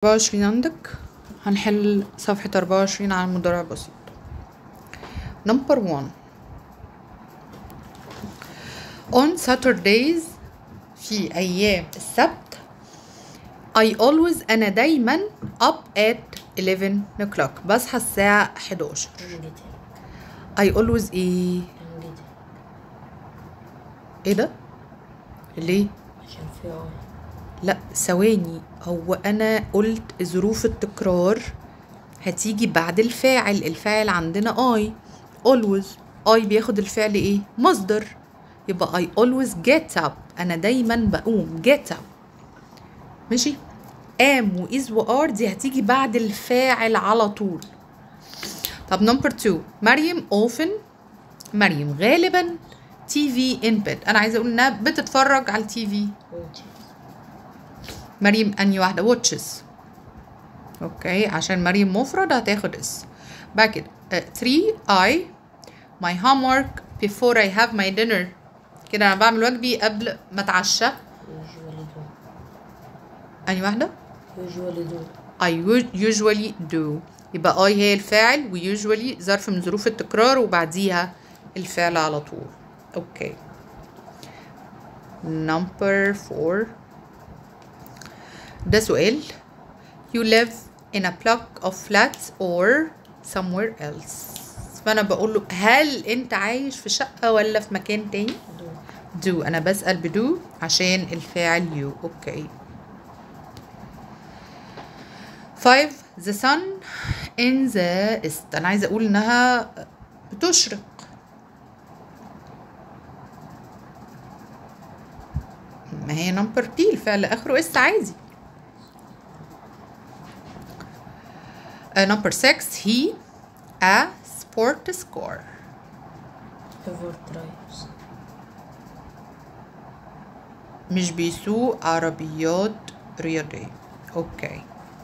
24 عندك هنحل صفحة 24 على المضارع البسيط نمبر 1 on Saturdays في أيام السبت I always أنا دايما up at 11 o'clock بصحى الساعة 11 انجلترا I always إيه انجلترا إيه ده؟ ليه؟ عشان في اي لا ثواني هو انا قلت ظروف التكرار هتيجي بعد الفاعل الفاعل عندنا اي always اي بياخد الفعل ايه مصدر يبقى I always get up انا دايما بقوم get up ماشي am و is و are دي هتيجي بعد الفاعل على طول طب نمبر 2 مريم often مريم غالبا تي في in bed انا عايزه اقول انها بتتفرج على التي في مريم اني واحده واتشز اوكي عشان مريم مفرد هتاخد اس بعد كده 3 اي my homework before I have my dinner كده انا بعمل واجبي قبل ما اتعشى usually do اني واحده usually do I would usually do يبقى I هي الفاعل و usually ظرف من ظروف التكرار وبعديها الفعل على طول اوكي number 4 ده سؤال you live in a block of flats or somewhere else فانا بقول له هل انت عايش في شقة ولا في مكان تاني do do انا بسأل بدو عشان الفاعل you اوكي 5 the sun in the east انا عايزه اقول انها بتشرق ما هي نمبر بي الفعل اخره اس عادي نمبر 6 he a sport score ever drives مش بيسوق عربيات رياضية اوكي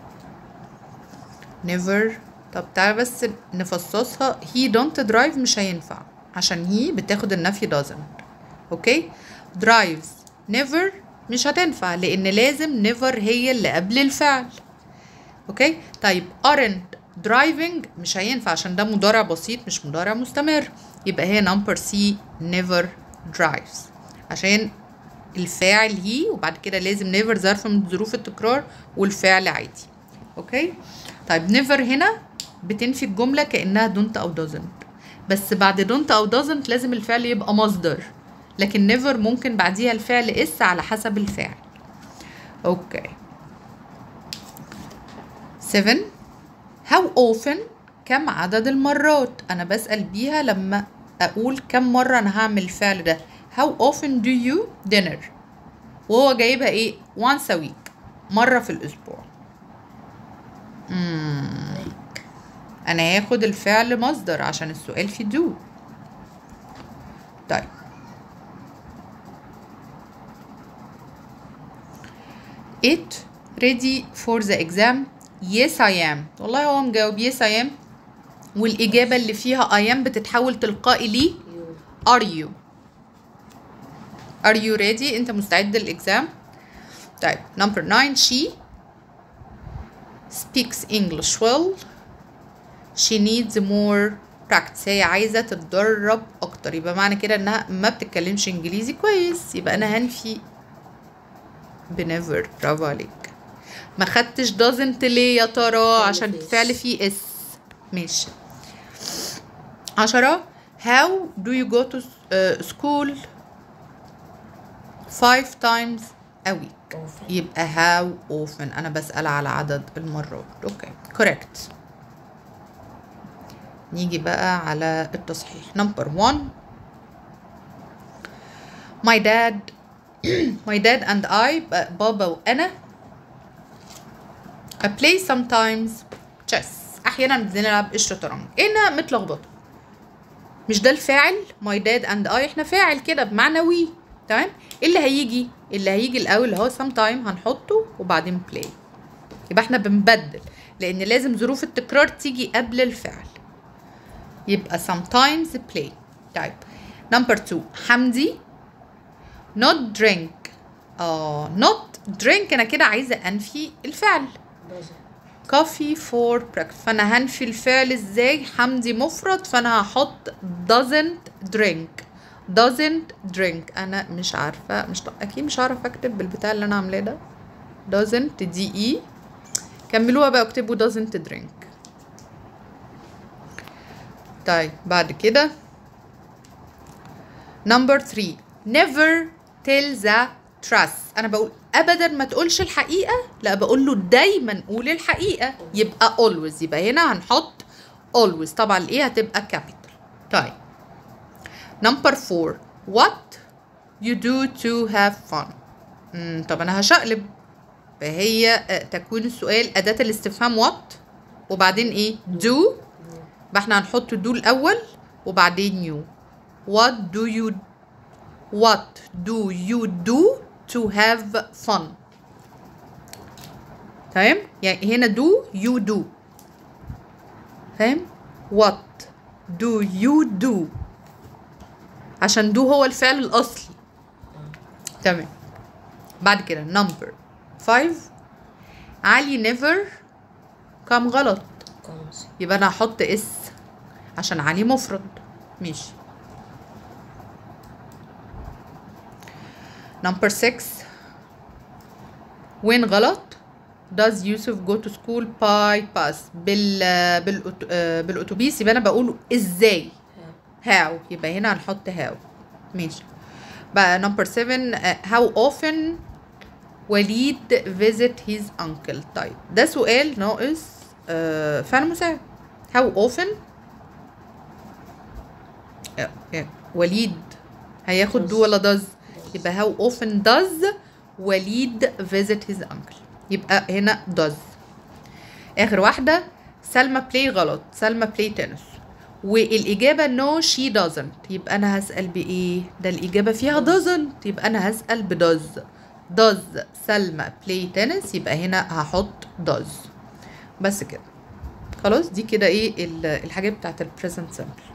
never طب تعالى بس نفصصها he don't drive مش هينفع عشان he بتاخد النفي doesn't اوكي drives never مش هتنفع لان لازم never هي اللي قبل الفعل اوكي طيب aren't driving مش هينفع عشان ده مضارع بسيط مش مضارع مستمر يبقى هي number C never drives عشان الفاعل هي وبعد كده لازم never ظرف من ظروف التكرار والفعل عادي اوكي طيب never هنا بتنفي الجملة كأنها don't أو doesn't بس بعد don't أو doesn't لازم الفعل يبقى مصدر لكن never ممكن بعديها الفعل اس على حسب الفعل اوكي 7 how often كم عدد المرات انا بسأل بيها لما اقول كم مرة انا هعمل الفعل ده how often do you dinner وهو جايبها ايه once a week مرة في الاسبوع مم. انا هاخد الفعل مصدر عشان السؤال في do طيب it ready for the exam yes I am والله هو مجاوب yes I am والإجابة اللي فيها I am بتتحول تلقائي لي you are you are you ready انت مستعد للإكزام طيب number 9 she speaks English well she needs more practice هي عايزة تتدرب أكتر يبقى معنى كده إنها ما بتتكلمش إنجليزي كويس يبقى أنا هنفي بنيفر برافو عليك ما خدتش doesn't ليه يا ترى عشان فيه الفعل فيه اس ماشي عشرة how do you go to uh, school five times a week often يبقى how often أنا بسأل على عدد المرات أوكي correct نيجي بقى على التصحيح number one my dad my dad and I ب- بابا وأنا I play sometimes chess أحيانا بنلعب الشطرنج هنا متلخبطة مش ده الفاعل my dad and I احنا فاعل كده بمعنى وي تمام إيه اللي هيجي اللي هيجي الأول هو sometime هنحطه وبعدين play يبقى احنا بنبدل لأن لازم ظروف التكرار تيجي قبل الفعل يبقى sometimes play طيب number two حمدي not drink اه not drink انا كده عايزه انفي الفعل doesn't coffee for breakfast فانا هنفي الفعل ازاي حمدي مفرد فانا هحط doesn't drink doesn't drink انا مش عارفه مش اكيد مش هعرف اكتب بالبتاع اللي انا عاملاه ده doesn't دي اي كملوها بقى اكتبوا doesn't drink طيب بعد كده number 3 never tell the truth انا بقول ابدا ما تقولش الحقيقه لا بقول له دايما قول الحقيقه يبقى always يبقى هنا هنحط always طبعا الايه هتبقى capital طيب number 4 what you do to have fun مم طب انا هشقلب فهي آه، تكوين السؤال اداه الاستفهام what وبعدين ايه do يبقى احنا هنحط do الاول وبعدين you what do you what do you do to have fun تمام يعني هنا do you do فاهم what do you do عشان do هو الفعل الاصلي تمام بعد كده number 5 علي never كم غلط comes يبقى انا هحط اس عشان علي مفرد ماشي نمبر 6 وين غلط does يوسف go to school by bus بال بالأت... آه، بالاتوبيس يبقى انا بقول ازاي have how يبقى هنا هنحط how ماشي بقى نمبر 7 آه، how often وليد visit his uncle طيب ده سؤال ناقص آه، فعل مساعد how often آه، آه، وليد هياخد do Does. ولا does يبقى how often does وليد visit his uncle يبقى هنا does اخر واحده سلمى بلاي غلط سلمى بلاي تنس والاجابه no she doesn't يبقى انا هسال بايه ده الاجابه فيها doesn't يبقى انا هسال بدوز does سلمى بلاي تنس يبقى هنا هحط does بس كده خلاص دي كده ايه ال- الحاجات بتاعت البريزنت سمبل